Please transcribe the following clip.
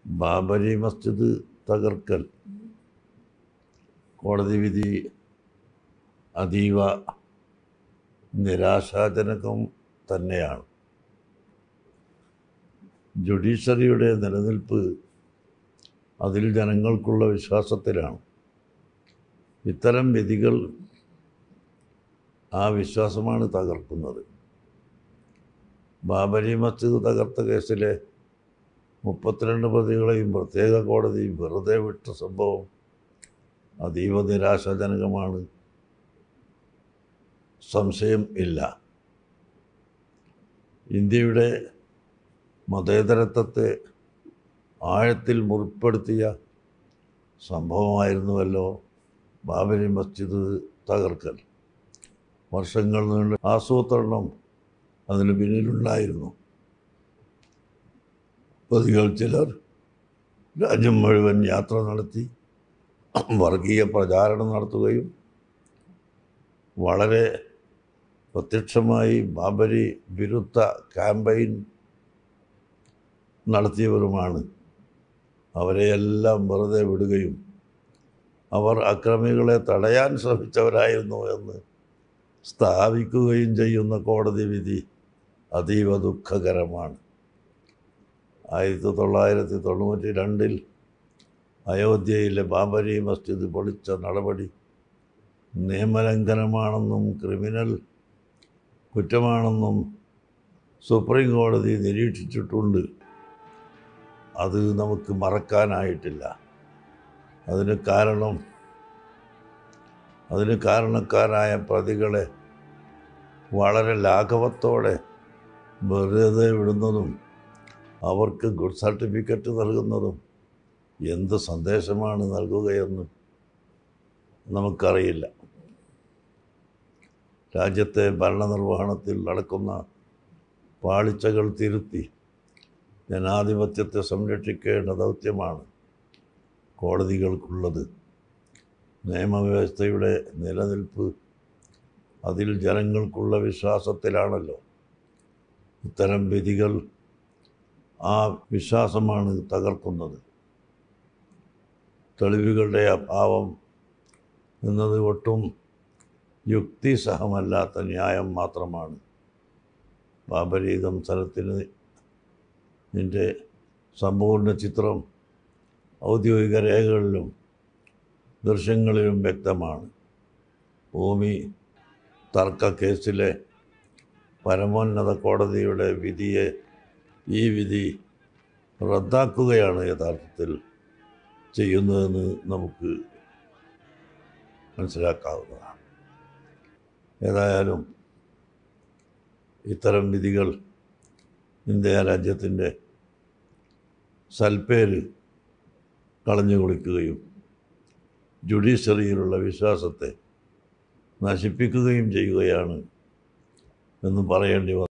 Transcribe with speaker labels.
Speaker 1: ബാബരി മസ്ജിദ് തകർക്കൽ കോടതി വിധി അതീവ നിരാശാജനകം തന്നെയാണ് ജുഡീഷ്യറിയുടെ നിലനിൽപ്പ് അതിൽ ജനങ്ങൾക്കുള്ള വിശ്വാസത്തിലാണ് ഇത്തരം വിധികൾ ആ വിശ്വാസമാണ് തകർക്കുന്നത് ബാബരി മസ്ജിദ് തകർത്ത കേസിലെ മുപ്പത്തിരണ്ട് പ്രതികളെയും പ്രത്യേക കോടതി വെറുതെ വിട്ട സംഭവം അതീവ നിരാശാജനകമാണ് സംശയം ഇല്ല ഇന്ത്യയുടെ മതേതരത്വത്തെ ആഴത്തിൽ മുറിപ്പെടുത്തിയ സംഭവമായിരുന്നുവല്ലോ ബാബരി മസ്ജിദ് തകർക്കൽ വർഷങ്ങൾ നീണ്ട ആസൂത്രണം അതിന് പിന്നിലുണ്ടായിരുന്നു പ്രതികൾ ചിലർ രാജ്യം മുഴുവൻ യാത്ര നടത്തി വർഗീയ പ്രചാരണം നടത്തുകയും വളരെ പ്രത്യക്ഷമായി ബാബരി വിരുദ്ധ ക്യാമ്പയിൻ നടത്തിയവരുമാണ് അവരെയെല്ലാം വെറുതെ വിടുകയും അവർ അക്രമികളെ തടയാൻ ശ്രമിച്ചവരായിരുന്നു എന്ന് സ്ഥാപിക്കുകയും ചെയ്യുന്ന കോടതി വിധി അതീവ ദുഃഖകരമാണ് ആയിരത്തി തൊള്ളായിരത്തി തൊണ്ണൂറ്റി രണ്ടിൽ അയോധ്യയിലെ ബാബരി മസ്ജിദ് പൊളിച്ച നടപടി നിയമലംഘനമാണെന്നും ക്രിമിനൽ കുറ്റമാണെന്നും സുപ്രീം കോടതി നിരീക്ഷിച്ചിട്ടുണ്ട് അത് നമുക്ക് മറക്കാനായിട്ടില്ല അതിന് കാരണം അതിന് കാരണക്കാരായ പ്രതികളെ വളരെ ലാഘവത്തോടെ വെറുതെ വിടുന്നതും അവർക്ക് ഗുഡ് സർട്ടിഫിക്കറ്റ് നൽകുന്നതും എന്ത് സന്ദേശമാണ് നൽകുകയെന്ന് നമുക്കറിയില്ല രാജ്യത്തെ ഭരണനിർവഹണത്തിൽ നടക്കുന്ന പാളിച്ചകൾ തിരുത്തി ജനാധിപത്യത്തെ സംരക്ഷിക്കേണ്ട ദൗത്യമാണ് കോടതികൾക്കുള്ളത് നിയമവ്യവസ്ഥയുടെ നിലനിൽപ്പ് അതിൽ ജനങ്ങൾക്കുള്ള വിശ്വാസത്തിലാണല്ലോ ഇത്തരം വിധികൾ ആ വിശ്വാസമാണ് തകർക്കുന്നത് തെളിവുകളുടെ അഭാവം എന്നത് ഒട്ടും യുക്തിസഹമല്ലാത്ത ന്യായം മാത്രമാണ് ബാബരി ദംസനത്തിന് ഇതിൻ്റെ സമ്പൂർണ്ണ ചിത്രം ഔദ്യോഗിക രേഖകളിലും ദൃശ്യങ്ങളിലും വ്യക്തമാണ് ഭൂമി തർക്ക കേസിലെ പരമോന്നത കോടതിയുടെ വിധിയെ ഈ വിധി റദ്ദാക്കുകയാണ് യഥാർത്ഥത്തിൽ ചെയ്യുന്നതെന്ന് നമുക്ക് മനസ്സിലാക്കാവുന്നതാണ് ഏതായാലും ഇത്തരം വിധികൾ ഇന്ത്യ രാജ്യത്തിൻ്റെ സൽപ്പേര് കളഞ്ഞു കുളിക്കുകയും ജുഡീഷ്യറിയിലുള്ള വിശ്വാസത്തെ നശിപ്പിക്കുകയും ചെയ്യുകയാണ് എന്ന് പറയേണ്ടി വന്നു